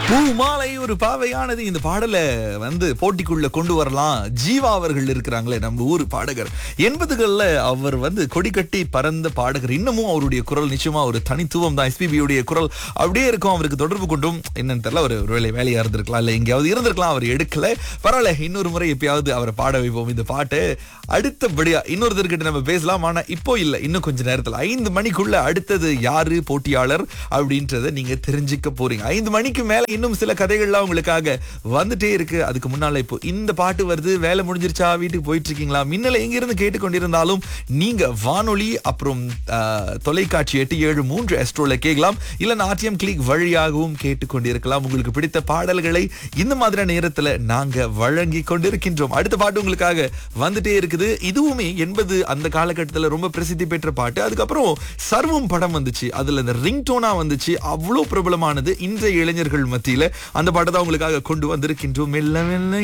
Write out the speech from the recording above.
பூ மாலை ஒரு பாவையானது இந்த பாடலை வந்து போட்டிக்குள்ள கொண்டு வரலாம் ஜீவா அவர்கள் இருக்கிறாங்களே நம்ம ஊர் பாடகர் எண்பதுகள்ல அவர் வந்து கொடி கட்டி பறந்த பாடகர் இன்னமும் அவருடைய குரல் நிச்சயமா ஒரு தனித்துவம் தான் எஸ்பிபி உடைய குரல் அப்படியே இருக்கும் அவருக்கு தொடர்பு கொண்டும் என்னன்னு தெரியல ஒரு ஒருவேளை வேலையா இருந்திருக்கலாம் இல்ல எங்கேயாவது இருந்திருக்கலாம் அவர் எடுக்கல பரவாயில்ல இன்னொரு முறை எப்பயாவது அவரை பாட வைப்போம் இந்த பாட்டு அடுத்தபடியா இன்னொருத்தர்கிட்ட நம்ம பேசலாம் ஆனா இப்போ இல்ல இன்னும் கொஞ்ச நேரத்துல ஐந்து மணிக்குள்ள அடுத்தது யாரு போட்டியாளர் அப்படின்றத நீங்க தெரிஞ்சுக்க போறீங்க ஐந்து மணிக்கு மேல இன்னும் சில கதைகள்லாம் உங்களுக்காக வந்துட்டே இருக்கு அதுக்கு முன்னால இப்போ இந்த பாட்டு வருது வேலை முடிஞ்சிருச்சா வீட்டுக்கு போயிட்டு இருக்கீங்களா மின்னல எங்கிருந்து கேட்டுக்கொண்டிருந்தாலும் நீங்க வானொலி அப்புறம் ஆஹ், தொலைக்காட்சி எட்டு ஏழு மூன்று எஸ்ட்ரோல கேட்கலாம் இல்ல ஆர்டிஎம் கிளிக் வழியாகவும் கேட்டுக்கொண்டிருக்கலாம் உங்களுக்கு பிடித்த பாடல்களை இந்த மாதிரியான நேரத்துல நாங்க வழங்கி கொண்டிருக்கின்றோம் அடுத்த பாட்டு உங்களுக்காக வந்துட்டே இருக்குது இதுவுமே எண்பது அந்த காலகட்டத்துல ரொம்ப பிரசித்தி பெற்ற பாட்டு அதுக்கப்புறம் சர்வம் படம் வந்துச்சு அதுல இந்த ரிங் டோனா வந்துச்சு அவ்வளவு பிரபலமானது இன்றைய இளைஞர்கள் மத்தியில அந்த பாட்டை தான் உங்களுக்காக கொண்டு வந்திருக்கின்றோம் மெல்ல மெல்ல